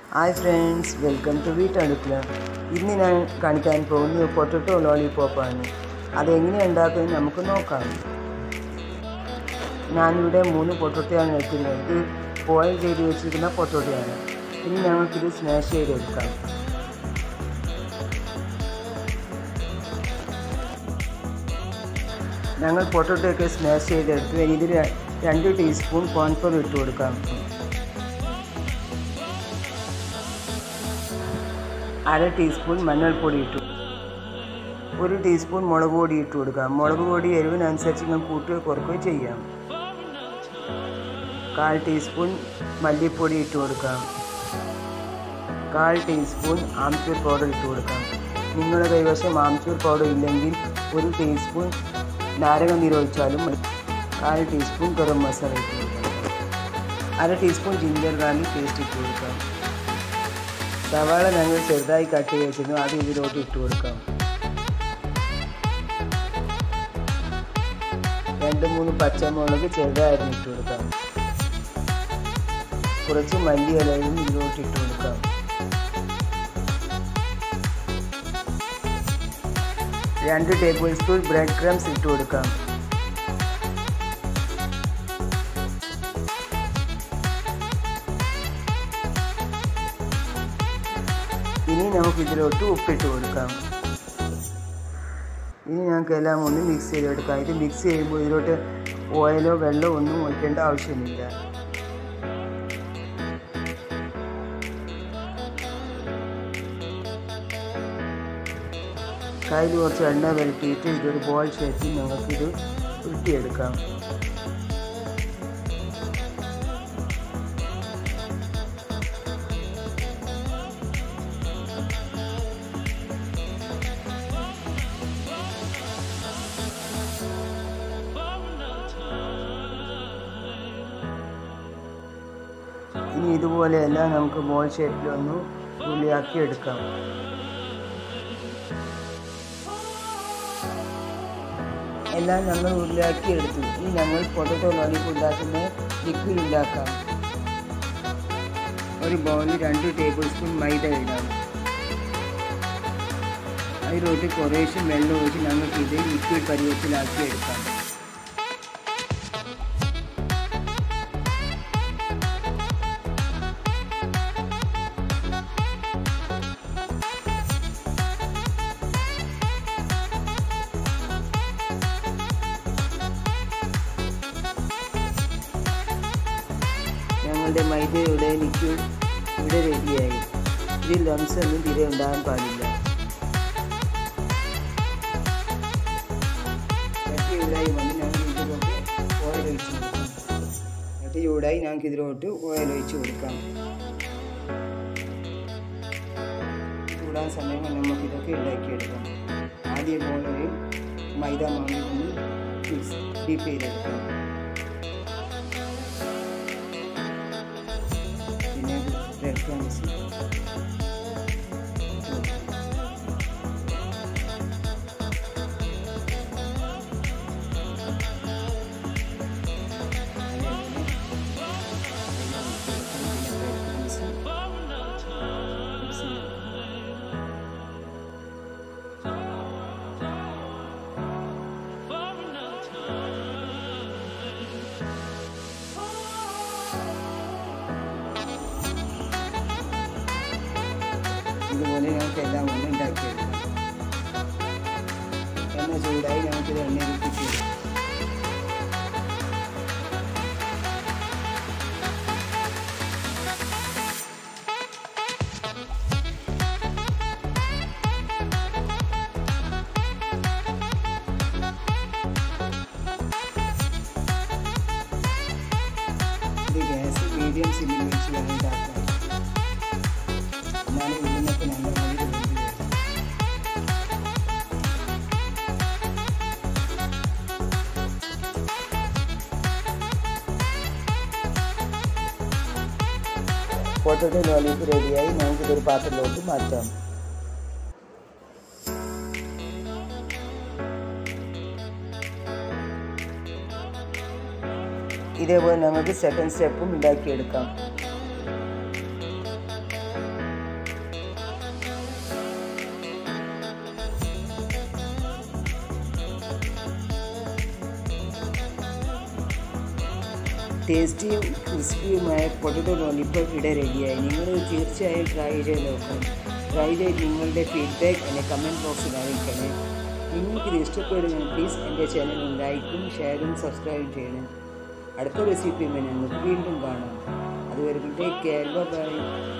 hi friends welcome to വീട്ടടുക്കള ഇന്ന് ഞാൻ കാണിക്കാൻ പോകുന്നത് പൊട്ടറ്റോ ലോലിപോപ്പാണ് അതെങ്ങനെ ഉണ്ടാക്കുന്നത് നമുക്ക് നോക്കാം ഞാനിവിടെ മൂന്ന് പൊട്ടറ്റോയാണ് എടുക്കുന്നത് ഇത് ബോയിൽ ചെയ്ത് വെച്ചിരിക്കുന്ന പൊട്ടറ്റോയാണ് ഇനി ഞങ്ങൾക്കിത് സ്മാഷ് ചെയ്തെടുക്കാം ഞങ്ങൾ പൊട്ടറ്റോ ഒക്കെ സ്മാഷ് ചെയ്തെടുത്തു ഇനി ഇതിൽ രണ്ട് ടീസ്പൂൺ കോൺഫ്ലോർ ഇട്ട് കൊടുക്കാം അര ടീസ്പൂൺ മഞ്ഞൾപ്പൊടി ഇട്ടു ഒരു ടീസ്പൂൺ മുളക് പൊടി ഇട്ട് കൊടുക്കാം മുളക് പൊടി എരിവിനനുസരിച്ച് ഞാൻ കൂട്ടുകയോ കുറയ്ക്കുകയോ ചെയ്യാം കാൽ ടീസ്പൂൺ മല്ലിപ്പൊടി ഇട്ട് കൊടുക്കാം കാൽ ടീസ്പൂൺ ആംചൂർ പൗഡർ ഇട്ട് കൊടുക്കാം നിങ്ങളുടെ കൈവശം ആംചൂർ പൗഡർ ഇല്ലെങ്കിൽ ഒരു ടീസ്പൂൺ നാരങ്ങ നീരൊഴിച്ചാലും മതി കാൽ ടീസ്പൂൺ ഗരം മസാല ഇട്ട് കൊടുക്കാം അര ടീസ്പൂൺ ജിഞ്ചർ ഗാർലിക് പേസ്റ്റ് ഇട്ട് കൊടുക്കാം സവാള ഞങ്ങൾ ചെറുതായി കട്ട് ചെയ്ത് വെച്ചിരുന്നു അത് ഇതിലോട്ട് ഇട്ട് കൊടുക്കാം രണ്ട് മൂന്ന് പച്ചമുളക് ചെറുതായിരുന്നു ഇട്ട് കൊടുക്കാം കുറച്ച് മല്ലിയിലയും ഇതിലോട്ട് ഇട്ട് കൊടുക്കാം രണ്ട് ടേബിൾ സ്പൂൺ ബ്രെഡ് ക്രംസ് ഇട്ട് കൊടുക്കാം ഇനി നമുക്ക് ഇതിലോട്ട് ഉപ്പിട്ട് കൊടുക്കാം ഇനി ഞങ്ങൾക്ക് എല്ലാം ഒന്ന് മിക്സ് ചെയ്തെടുക്കാം ഇത് മിക്സ് ചെയ്യുമ്പോൾ ഇതിലോട്ട് ഓയിലോ വെള്ളമോ ഒന്നും ഒഴിക്കേണ്ട ആവശ്യമില്ല കയ്യിൽ കുറച്ച് എണ്ണ വരട്ടിയിട്ട് ഇതൊരു ബോൾ ഷേപ്പിൽ ഞങ്ങൾക്കിത് ഉരുട്ടിയെടുക്കാം ഇനി ഇതുപോലെയെല്ലാം നമുക്ക് ബോൾ ഷേപ്പിലൊന്ന് ഉള്ളിയാക്കി എടുക്കാം എല്ലാം ഞങ്ങൾ ഉള്ളിയാക്കി എടുത്തു ഇനി ഞങ്ങൾ പൊട്ടറ്റോ ലോലിപ്പ് ഉണ്ടാക്കുന്ന ലിക്വിഡ് ഉണ്ടാക്കാം ഒരു ബൗളിൽ രണ്ട് ടേബിൾ സ്പൂൺ മൈദ ഇടാം അതിലോട്ട് കുറേശ്ശെ വെള്ളം ഒഴിച്ച് ഞങ്ങൾക്ക് ഇത് ലിക്വിഡ് പരുവത്തിലാക്കി എടുക്കാം ഞങ്ങളുടെ മൈദയുടെ ലിക്വിഡ് ഇവിടെ റെഡിയായി ഇതിൽ ലംസ് ഒന്നും തീരെ ഉണ്ടാകാൻ പാടില്ല ചട്ടി ചൂടായി വന്ന് ഞങ്ങൾ ഇതിലോട്ട് ഓയിൽ ഒഴിച്ച് കൊടുക്കാം ചട്ടി ചൂടായി ഞങ്ങൾക്ക് ഇതിലോട്ട് ഓയിൽ ഒഴിച്ച് കൊടുക്കാം ചൂടാൻ സമയം നമുക്ക് ഇതൊക്കെ ഉണ്ടാക്കിയെടുക്കാം ആദ്യം ബോളയും മൈദ മാവിൽ ഒന്ന് മിക്സ് ഡീപ്പ് ചെയ്തെടുക്കാം പിന്നെ ബ്രെഡ് ക്രംസ് ഇതുപോലെ ഞങ്ങൾക്ക് എല്ലാം ഒന്ന് ഉണ്ടാക്കിയെടുക്കാം എണ്ണ ചൂടായി നമുക്കിത് എണ്ണയിൽ ഇട്ടിട്ട് ഇത് ഗ്യാസ് മീഡിയം സിമ്മിൽ വെച്ച് വേണം ഉണ്ടാക്കാൻ എന്നാലും ഉള്ളിനൊക്കെ നല്ല വഴി വെന്ത് വരും പൊട്ടറ്റോ ലോലിപ്പ് റെഡിയായി നമുക്കിതൊരു പാത്രത്തിലോട്ട് മാറ്റാം ഇതേപോലെ നമുക്ക് സെക്കൻഡ് സ്റ്റെപ്പും ഉണ്ടാക്കിയെടുക്കാം ടേസ്റ്റിയും ക്രിസ്പിയുമായ പൊട്ടറ്റോ ലോലിപ്പോപ്പ് ഇവിടെ റെഡിയായി നിങ്ങൾ തീർച്ചയായും ട്രൈ ചെയ്ത് നോക്കണം ട്രൈ ചെയ്ത് നിങ്ങളുടെ ഫീഡ്ബാക്ക് എന്നെ കമൻറ്റ് ബോക്സിൽ അറിയിക്കണേ നിങ്ങൾക്കിത് ഇഷ്ടപ്പെടുമെങ്കിൽ പ്ലീസ് എൻ്റെ ചാനൽ ലൈക്കും ഷെയറും സബ്സ്ക്രൈബും ചെയ്യണം അടുത്ത റെസിപ്പിയുമായി നമുക്ക് വീണ്ടും കാണാം അതുവരെ ടേക്ക് കെയർ ബൈ